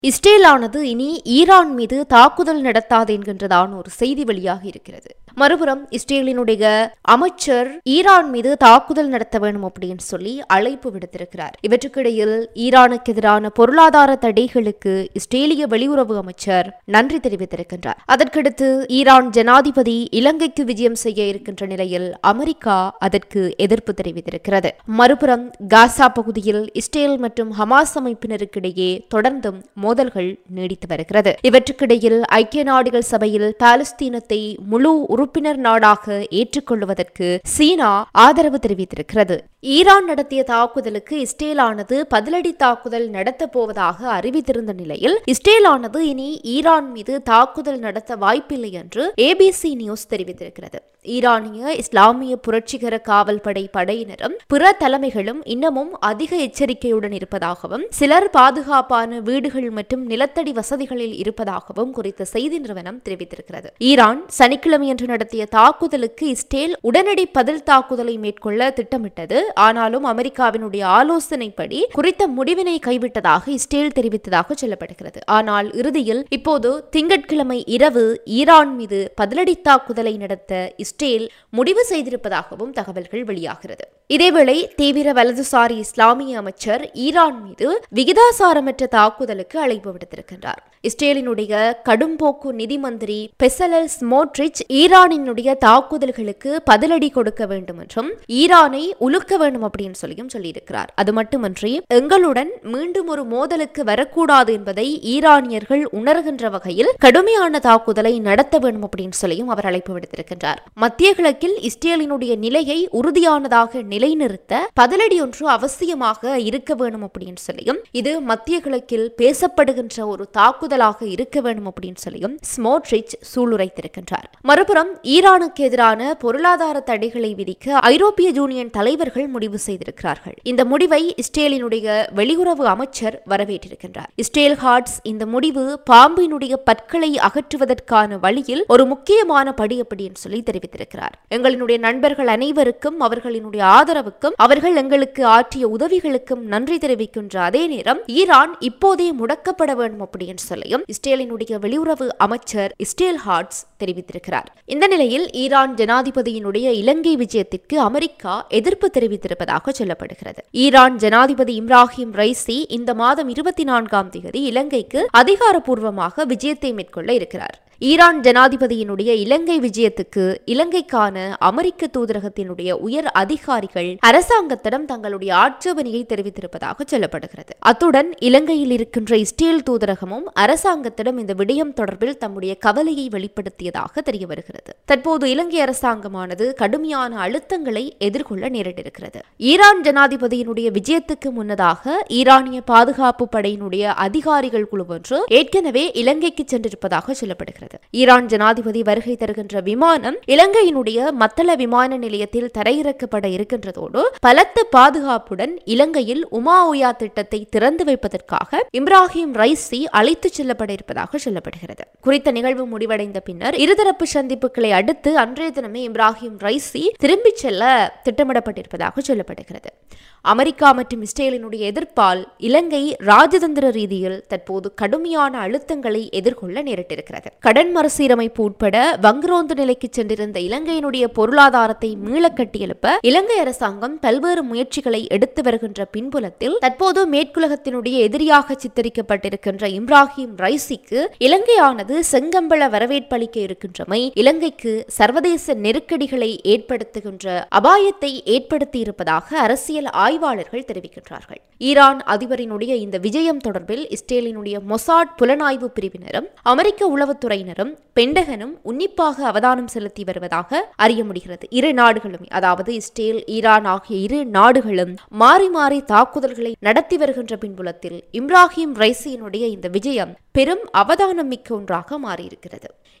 இஸ்ரேலானது இனி ஈரான் மீது தாக்குதல் நடத்தாது என்கின்றதான ஒரு செய்தி வெளியாக இருக்கிறது மறுபுறம் இஸ்ரேலினுடைய அமைச்சர் ஈரான் மீது தாக்குதல் நடத்த வேண்டும் அப்படின்னு சொல்லி அழைப்பு விடுத்திருக்கிறார் இவற்றுக்கிடையில் ஈரானுக்கு எதிரான பொருளாதார தடைகளுக்கு இஸ்ரேலிய வெளியுறவு அமைச்சர் நன்றி தெரிவித்திருக்கின்றார் அதற்கடுத்து ஈரான் ஜனாதிபதி இலங்கைக்கு விஜயம் செய்ய இருக்கின்ற நிலையில் அமெரிக்கா அதற்கு எதிர்ப்பு தெரிவித்திருக்கிறது மறுபுறம் காசா பகுதியில் இஸ்ரேல் மற்றும் ஹமாஸ் அமைப்பினருக்கிடையே தொடர்ந்தும் மோதல்கள் நீடித்து வருகிறது இவற்றுக்கிடையில் ஐக்கிய நாடுகள் சபையில் பாலஸ்தீனத்தை முழு உறுப்பினர் நாடாக ஏற்றுக்கொள்வதற்கு சீனா ஆதரவு தெரிவித்திருக்கிறது ஈரான் நடத்திய தாக்குதலுக்கு இஸ்ரேலானது பதிலடி தாக்குதல் நடத்தப் போவதாக அறிவித்திருந்த நிலையில் இஸ்ரேலானது இனி ஈரான் மீது தாக்குதல் நடத்த வாய்ப்பில்லை என்று ஏபிசி நியூஸ் தெரிவித்திருக்கிறது ஈரானிய இஸ்லாமிய புரட்சிகர காவல் படை படையினரும் பிற தலைமைகளும் இன்னமும் அதிக எச்சரிக்கையுடன் இருப்பதாகவும் சிலர் பாதுகாப்பான வீடுகள் மற்றும் நிலத்தடி வசதிகளில் இருப்பதாகவும் குறித்த செய்தி நிறுவனம் தெரிவித்திருக்கிறது ஈரான் சனிக்கிழமையன்று நடத்திய தாக்குதலுக்கு இஸ்ரேல் உடனடி பதில் தாக்குதலை மேற்கொள்ள திட்டமிட்டது ஆனாலும் அமெரிக்காவினுடைய ஆலோசனைப்படி குறித்த முடிவினை கைவிட்டதாக இஸ்ரேல் தெரிவித்ததாக சொல்லப்படுகிறது ஆனால் இறுதியில் இப்போது திங்கட்கிழமை இரவு ஈரான் மீது பதிலடி தாக்குதலை நடத்த இஸ்ரேல் முடிவு செய்திருப்பதாகவும் தகவல்கள் வெளியாகிறது இதேவேளை தீவிர வலதுசாரி இஸ்லாமிய அமைச்சர் ஈரான் மீது விகிதாசாரமற்ற தாக்குதலுக்கு அழைப்பு விடுத்திருக்கின்றார் இஸ்ரேலினுடைய கடும்போக்கு நிதி மந்திரி பெசலல் ஸ்மோட்ரிச் ஈரானினுடைய தாக்குதல்களுக்கு பதிலடி கொடுக்க வேண்டும் என்றும் ஈரானை உலுக்க வேண்டும் அப்படின்னு சொல்லியும் சொல்லியிருக்கிறார் அது மட்டுமன்றி எங்களுடன் மீண்டும் ஒரு மோதலுக்கு வரக்கூடாது என்பதை ஈரானியர்கள் உணர்கின்ற வகையில் கடுமையான தாக்குதலை நடத்த வேண்டும் அப்படின்னு சொல்லியும் அவர் அழைப்பு விடுத்திருக்கின்றார் மத்திய கிழக்கில் இஸ்ரேலினுடைய நிலையை உறுதியானதாக நிலைநிறுத்த பதிலடி ஒன்று அவசியமாக இருக்க வேண்டும் அப்படின்னு சொல்லியும் இது மத்திய கிழக்கில் பேசப்படுகின்ற ஒரு தாக்குதலாக இருக்க வேண்டும் அப்படின்னு சொல்லியும் ஸ்மோட்ரிச் சூளுரைத்திருக்கின்றார் மறுபுறம் ஈரானுக்கு எதிரான பொருளாதார தடைகளை விதிக்க ஐரோப்பிய யூனியன் தலைவர்கள் முடிவு செய்திருக்கிறார்கள் இந்த முடிவை இஸ்ரேலினுடைய வெளியுறவு அமைச்சர் வரவேற்றிருக்கின்றார் இஸ்ரேல் ஹார்ட்ஸ் இந்த முடிவு பாம்பினுடைய பற்களை அகற்றுவதற்கான வழியில் ஒரு முக்கியமான படி அப்படின்னு சொல்லி தெரிவித்திருக்கிறார் எங்களினுடைய நண்பர்கள் அனைவருக்கும் அவர்களினுடைய ஆதரவுக்கும் அவர்கள் எங்களுக்கு ஆற்றிய உதவிகளுக்கும் நன்றி தெரிவிக்கின்ற அதே நேரம் ஈரான் இப்போதே முடக்கப்பட வேண்டும் அப்படின்னு சொல்லியும் இஸ்ரேலினுடைய வெளியுறவு அமைச்சர் இஸ்ரேல் ஹார்ட்ஸ் தெரிவித்திருக்கிறார் இந்த நிலையில் ஈரான் ஜனாதிபதியினுடைய இலங்கை விஜயத்திற்கு அமெரிக்கா எதிர்ப்பு தெரிவித்திருப்பதாக சொல்லப்படுகிறது ஈரான் ஜனாதிபதி இப்ராஹிம் ரைசி இந்த மாதம் இருபத்தி நான்காம் தேதி இலங்கைக்கு அதிகாரப்பூர்வமாக விஜயத்தை மேற்கொள்ள இருக்கிறார் ஈரான் ஜனாதிபதியினுடைய இலங்கை விஜயத்துக்கு இலங்கைக்கான அமெரிக்க தூதரகத்தினுடைய உயர் அதிகாரிகள் அரசாங்கத்திடம் தங்களுடைய ஆட்சேபனையை தெரிவித்திருப்பதாக சொல்லப்படுகிறது அத்துடன் இலங்கையில் இருக்கின்ற இஸ்ரேல் தூதரகமும் அரசாங்கத்திடம் இந்த விடயம் தொடர்பில் தம்முடைய கவலையை வெளிப்படுத்தியதாக தெரிய வருகிறது தற்போது இலங்கை அரசாங்கமானது கடுமையான அழுத்தங்களை எதிர்கொள்ள நேரிட்டிருக்கிறது ஈரான் ஜனாதிபதியினுடைய விஜயத்துக்கு முன்னதாக ஈரானிய பாதுகாப்பு படையினுடைய அதிகாரிகள் குழு ஒன்று ஏற்கனவே இலங்கைக்கு சென்றிருப்பதாக சொல்லப்படுகிறது ஈரான் ஜனாதிபதி வருகை தருகின்ற விமானம் இலங்கையினுடைய மத்தள விமான நிலையத்தில் தரையிறக்கப்பட இருக்கின்றதோடு பலத்த பாதுகாப்புடன் இலங்கையில் உமா உயா திட்டத்தை திறந்து வைப்பதற்காக இப்ராஹிம் ரைசி அழைத்துச் செல்லப்பட இருப்பதாக சொல்லப்படுகிறது குறித்த நிகழ்வு முடிவடைந்த பின்னர் இருதரப்பு சந்திப்புகளை அடுத்து அன்றைய தினமே இப்ராஹிம் ரைசி திரும்பிச் செல்ல திட்டமிடப்பட்டிருப்பதாக சொல்லப்படுகிறது அமெரிக்கா மற்றும் இஸ்ரேலினுடைய எதிர்ப்பால் இலங்கை ராஜதந்திர ரீதியில் தற்போது கடுமையான அழுத்தங்களை எதிர்கொள்ள நேரிட்டிருக்கிறது கடன் மறுசீரமைப்பு உட்பட வங்குரோந்து நிலைக்கு சென்றிருந்த இலங்கையினுடைய பொருளாதாரத்தை மீள கட்டியெழுப்ப இலங்கை அரசாங்கம் பல்வேறு முயற்சிகளை எடுத்து வருகின்ற பின்புலத்தில் தற்போது மேற்குலகத்தினுடைய எதிரியாக சித்தரிக்கப்பட்டிருக்கின்ற இப்ராஹிம் ரைசிக்கு இலங்கையானது செங்கம்பள வரவேற்பளிக்க இருக்கின்றமை இலங்கைக்கு சர்வதேச நெருக்கடிகளை ஏற்படுத்துகின்ற அபாயத்தை ஏற்படுத்தி இருப்பதாக அரசியல் ஆய்வாளர்கள் தெரிவிக்கின்றார்கள் ஈரான் அதிபரினுடைய இந்த விஜயம் தொடர்பில் இஸ்ரேலினுடைய மொசாட் புலனாய்வு பிரிவினரும் அமெரிக்க உளவுத்துறையினரும் பெண்டகனும் உன்னிப்பாக அவதானம் செலுத்தி வருவதாக அறிய முடிகிறது இரு நாடுகளும் அதாவது இஸ்ரேல் ஈரான் ஆகிய இரு நாடுகளும் மாறி மாறி தாக்குதல்களை நடத்தி வருகின்ற பின்புலத்தில் இப்ராஹிம் ரைசியினுடைய இந்த விஜயம் பெரும் அவதானம் மிக்க ஒன்றாக மாறியிருக்கிறது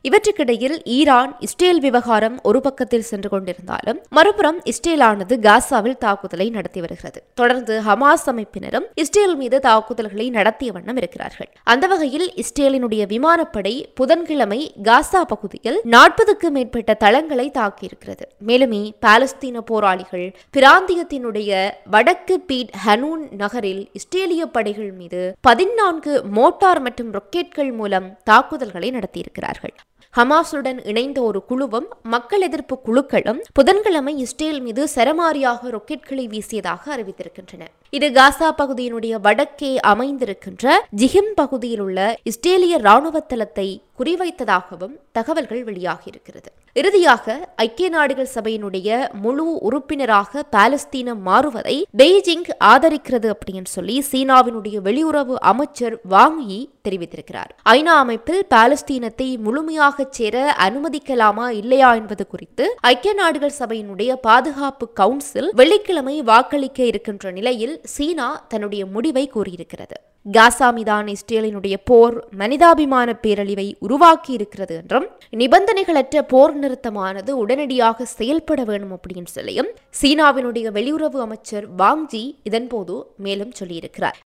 இவற்றுக்கிடையில் ஈரான் இஸ்ரேல் விவகாரம் ஒரு பக்கத்தில் சென்று கொண்டிருந்தாலும் மறுபுறம் இஸ்ரேலானது காசாவில் தாக்குதலை நடத்தி வருகிறது தொடர்ந்து ஹமாஸ் அமைப்பினரும் இஸ்ரேல் மீது தாக்குதல்களை நடத்திய வண்ணம் இருக்கிறார்கள் அந்த வகையில் இஸ்ரேலினுடைய விமானப்படை புதன்கிழமை காசா பகுதியில் நாற்பதுக்கு மேற்பட்ட தளங்களை தாக்கியிருக்கிறது மேலுமே பாலஸ்தீன போராளிகள் பிராந்தியத்தினுடைய வடக்கு பீட் ஹனூன் நகரில் இஸ்ரேலிய படைகள் மீது பதினான்கு மோட்டார் மற்றும் ராக்கெட்கள் மூலம் தாக்குதல்களை நடத்தியிருக்கிறார்கள் ஹமாஸுடன் இணைந்த ஒரு குழுவும் மக்கள் எதிர்ப்பு குழுக்களும் புதன்கிழமை இஸ்ரேல் மீது சரமாரியாக ராக்கெட்களை வீசியதாக அறிவித்திருக்கின்றன இது காசா பகுதியினுடைய வடக்கே அமைந்திருக்கின்ற ஜிஹிம் பகுதியில் உள்ள இஸ்ரேலிய ராணுவ தளத்தை குறிவைத்ததாகவும் தகவல்கள் வெளியாகியிருக்கிறது இறுதியாக ஐக்கிய நாடுகள் சபையினுடைய முழு உறுப்பினராக பாலஸ்தீனம் மாறுவதை பெய்ஜிங் ஆதரிக்கிறது அப்படின்னு சொல்லி சீனாவினுடைய வெளியுறவு அமைச்சர் வாங்கி தெரிவித்திருக்கிறார் ஐநா அமைப்பில் பாலஸ்தீனத்தை முழுமையாக சேர அனுமதிக்கலாமா இல்லையா என்பது குறித்து ஐக்கிய நாடுகள் சபையினுடைய பாதுகாப்பு கவுன்சில் வெள்ளிக்கிழமை வாக்களிக்க இருக்கின்ற நிலையில் சீனா தன்னுடைய முடிவை கூறியிருக்கிறது காசா மீதான இஸ்ரேலினுடைய போர் மனிதாபிமான பேரழிவை உருவாக்கி இருக்கிறது என்றும் நிபந்தனைகளற்ற போர் நிறுத்தமானது உடனடியாக செயல்பட வேண்டும் அப்படின்னு சொல்லியும் சீனாவினுடைய வெளியுறவு அமைச்சர் வாங்ஜி இதன்போது மேலும் சொல்லியிருக்கிறார்